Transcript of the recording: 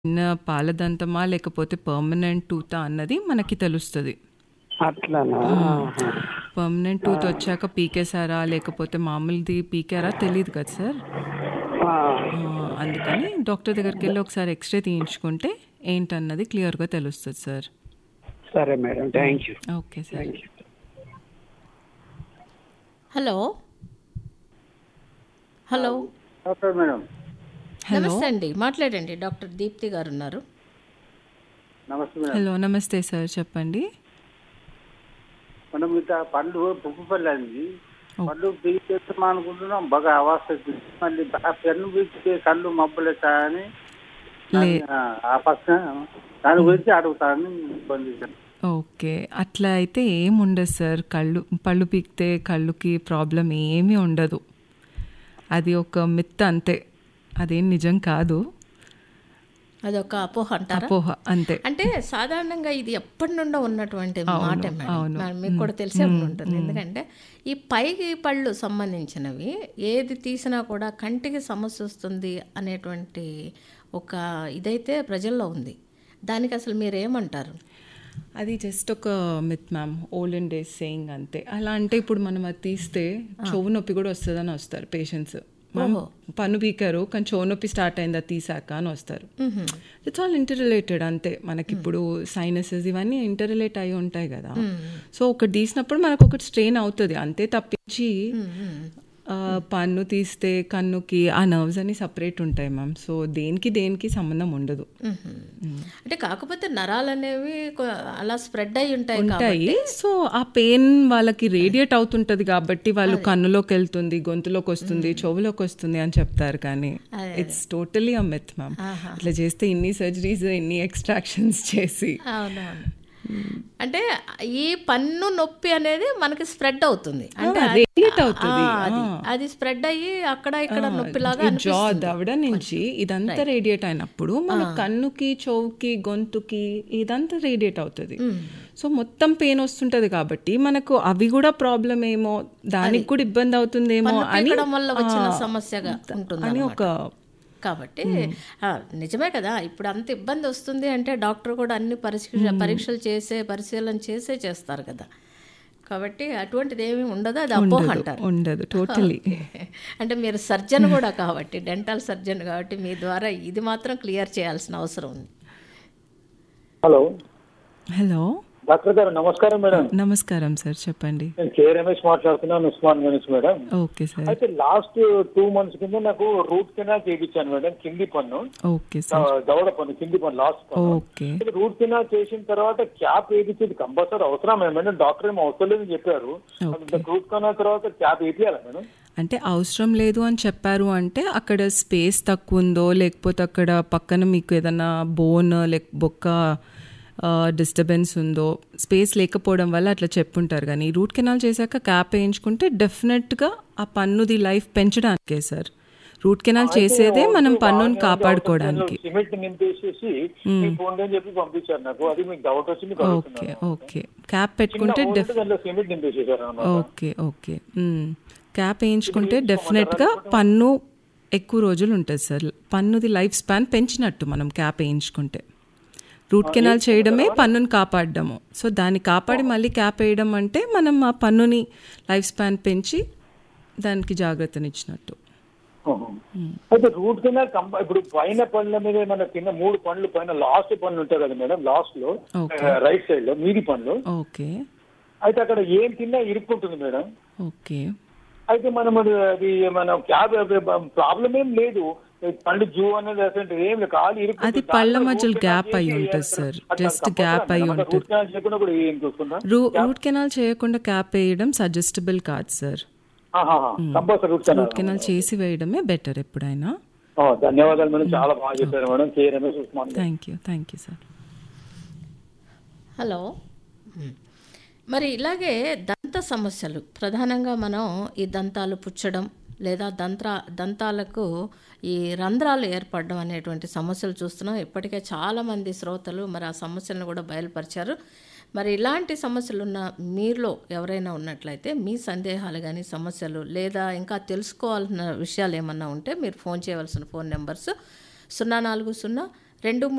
చిన్న పాలదంతమా లేకపోతే పర్మనెంట్ టూతా అన్నది మనకి తెలుస్తుంది అట్లానా పర్మనెంట్ టూత్ వచ్చాక పీకేసారా లేకపోతే మామూలుది పీకారా తెలియదు కదా సార్ ఆ, ఆ, అందుకని డాక్టర్ దగ్గరికి వెళ్ళి ఒకసారి ఎక్స్రే తీయించుకుంటే ఏంటన్నది క్లియర్గా తెలుస్తుంది సార్ సరే madam thank you okay sir thank you hello hello doctor madam hello నమస్తే అండి మాట్లాడండి డాక్టర్ దీప్తి గారు ఉన్నారు నమస్తే మేడం హలో నమస్తే సార్ చెప్పండి మనం ఇట్లా పండ్లు పుప్పు పళ్ళు అండి పండ్లు పీకేస్తాం అనుకుంటున్నాం బాగా అవాస వచ్చింది మళ్ళీ ఆ పెన్ను పీకితే కళ్ళు మబ్బులెత్తాయని లే- ఆ పక్కన దాని గురించి అడుగుతానని ఇబ్బంది ఓకే అట్లా అయితే ఏం ఉండదు సార్ కళ్ళు పళ్ళు పీకితే కళ్ళుకి ప్రాబ్లం ఏమీ ఉండదు అది ఒక మిత్ అంతే అదేం నిజం కాదు అదొక అపోహ అంటారా అపోహ అంతే అంటే సాధారణంగా ఇది ఎప్పటి నుండో ఉన్నటువంటి మాట మేడం అవును. మరి మీకు కూడా తెలిసే ఉంటుంది ఎందుకంటే ఈ పైకి పళ్ళు సంబంధించినవి ఏది తీసినా కూడా కంటికి సమస్య వస్తుంది అనేటువంటి ఒక ఇదైతే ప్రజల్లో ఉంది దానికి అసలు మీరు ఏమంటారు అది జస్ట్ ఒక myth ma'am olden days saying అంతే అలా అంటే ఇప్పుడు మనం అది తీస్తే చెవు నొప్పి కూడా వస్తుందని వస్తారు పేషెంట్స్ పన్ను పీకారు కానీ చెవు నొప్పి స్టార్ట్ అయింది అది తీసాక అని వస్తారు ఇట్స్ ఆల్ ఇంటర్ రిలేటెడ్ అంతే మనకి ఇప్పుడు సైనసెస్ ఇవన్నీ ఇంటర్ రిలేట్ అయి ఉంటాయి కదా సో ఒకటి తీసినప్పుడు మనకు ఒకటి స్ట్రెయిన్ అవుతుంది అంతే తప్పించి ఆ, పన్ను తీస్తే కన్నుకి ఆ నర్వ్స్ అన్ని సపరేట్ ఉంటాయి మ్యామ్ సో దేనికి దేనికి సంబంధం ఉండదు అంటే కాకపోతే నరాలు అనేవి కొ- అలా స్ప్రెడ్ అయి ఉంటాయి ఉంటాయి సో ఆ పెయిన్ వాళ్ళకి రేడియేట్ అవుతుంటది కాబట్టి వాళ్ళు కన్నులోకి వెళ్తుంది గొంతులోకి వస్తుంది చెవులోకి వస్తుంది అని చెప్తారు కానీ it's totally a myth ma'am ఇట్లా చేస్తే ఇన్ని సర్జరీస్ ఇన్ని ఎక్స్ట్రాక్షన్స్ చేసి అవునవును అంటే ఈ పన్ను నొప్పి అనేది మనకి స్ప్రెడ్ అవుతుంది అంటే అది- రేడియేట్ అవుతుంది ఆ, అది అది స్ప్రెడ్ అయ్యి అక్కడ ఇక్కడ నొప్పిలాగా జా దవడ నుంచి ఇదంతా రేడియేట్ అయినప్పుడు మన కన్నుకి చెవుకి గొంతుకి ఇదంతా రేడియేట్ అవుతుంది సో మొత్తం పెయిన్ వస్తుంటది కాబట్టి మనకు అవి కూడా ప్రాబ్లం ఏమో దానికి కూడా ఇబ్బంది అవుతుందేమో అని పీకడం వల్ల వచ్చిన సమస్యగా ఉంటుంది అని ఒక కాబట్టి ఆ, నిజమే కదా ఇప్పుడు అంత ఇబ్బంది వస్తుంది అంటే డాక్టర్ కూడా అన్ని పరీక్ష పరీక్షలు చేసే పరిశీలన చేసే చేస్తారు కదా కాబట్టి అటువంటిది ఏమీ ఉండదు అది అపోహ అంటారు ఉండదు టోటలీ అంటే మీరు సర్జన్ కూడా కాబట్టి డెంటల్ సర్జన్ కాబట్టి మీ ద్వారా ఇది మాత్రం క్లియర్ చేయాల్సిన అవసరం ఉంది హలో హలో డాక్టర్ గారు నమస్కారం మేడం నమస్కారం సార్ చెప్పండి నేను కే రమేష్ మాట్లాడుతున్నాను Usman Ganesh madam okay sir అయితే లాస్ట్ టూ మంత్స్ కింద నాకు రూట్ కెనాల్ చేయించాను మేడం కింది పన్ను ఓకే ఆ, సార్ దవడ పన్ను కింది పన్ను లాస్ట్ పన్ను ఓకే రూట్ కెనాల్ చేసిన తర్వాత క్యాప్ వేయించేది కంపల్సరీ అవసరమే మేడం డాక్టర్ ఏమో అవసరం లేదని చెప్పారు రూట్ కెనాల్ తర్వాత క్యాప్ వేయించాలా మేడం అంటే అవసరం లేదు అని చెప్పారు అంటే అక్కడ స్పేస్ తక్కువ ఉందో లేకపోతే అక్కడ పక్కన మీకు ఏదైనా బోన్ లేక బొక్క డిస్టర్బెన్స్ ఉందో స్పేస్ లేకపోవడం వల్ల అట్లా చెప్పుంటారు కానీ రూట్ కెనాల్ చేశాక క్యాప్ వేయించుకుంటే డెఫినెట్గా ఆ పన్నుది లైఫ్ పెంచడానికే సార్ రూట్ కెనాల్ చేసేదే మనం పన్నుని కాపాడుకోవడానికి సిమెంట్ నింపేసేసి మీ ఫోన్ అని చెప్పి పంపించారు నాకు అది మీకు డౌట్ వచ్చి మీకు ఓకే ఓకే క్యాప్ పెట్టుకుంటే డెఫ్ దాంట్లో సిమెంట్ నింపేసేసారు అన్నమాట ఓకే ఓకే మ్మ్. క్యాప్ వేయించుకుంటే డెఫినెట్గా పన్ను ఎక్కువ రోజులు ఉంటుంది సార్ పన్నుది లైఫ్ స్పాన్ పెంచినట్టు మనం క్యాప్ వేయించుకుంటే రూట్ కెనాల్ చేయడమే పన్నుని కాపాడడము సో దాన్ని కాపాడి మళ్ళీ క్యాప్ వేయడం అంటే మనం ఆ పన్నుని లైఫ్ స్పాన్ పెంచి దానికి జాగ్రత్తనిచ్చినట్టు ఓహో. అయితే రూట్ కెనాల్ కంప ఇప్పుడు పైన పండ్ల మీద మన కింద మూడు పండ్లు పైన లాస్ట్ పండ్లు ఉంటాయి కదా మేడం లాస్ట్ లో Okay. రైట్ సైడ్ లో మీది పండ్లు ఓకే అయితే అక్కడ ఏం తిన్నా ఇరుక్కుంటుంది మేడం ఓకే అయితే మనం అది అది మన క్యాబ్ ప్రాబ్లం ఏం లేదు పండు జూ అనేది అసలు ఏం లేదు కాలు ఇరుక్కుంటుంది. అది పళ్ళ దాంట్లో మధ్యలో root gap canal అయి చేసి ఉంటుంది అసలు sir. అట్లా Just తప్పదా gap అయి మేడం? అక్కడ ఉంటుంది. root canal చేయకుండా కూడా ఏం చూసుకుందా రూ రూట్ కెనాల్ చేయకుండా క్యాప్ వేయడం సజెస్టబుల్ కాదు sir compulsory root canal root canal చేసి వేయడమే బెటర్ ఎప్పుడైనా ఆ, ధన్యవాదాలు మేడం చాలా బాగా చెప్పారు madam K Ramesh Usman thank you thank you sir hello మ్మ్. మరి ఇలాగే దంత సమస్యలు ప్రధానంగా మనం ఈ దంతాలు పుచ్చడం లేదా దంత్ర దంతాలకు ఈ రంధ్రాలు ఏర్పడడం అనేటువంటి సమస్యలు చూస్తున్నాం ఇప్పటికే చాలామంది శ్రోతలు మరి ఆ సమస్యలను కూడా బయలుపరిచారు మరి ఇలాంటి సమస్యలు ఉన్న మీలో ఎవరైనా ఉన్నట్లయితే మీ సందేహాలు కానీ సమస్యలు లేదా ఇంకా తెలుసుకోవాల్సిన విషయాలు ఏమన్నా ఉంటే మీరు ఫోన్ చేయవలసిన ఫోన్ నెంబర్స్ సున్నా నాలుగు సున్నా రెండు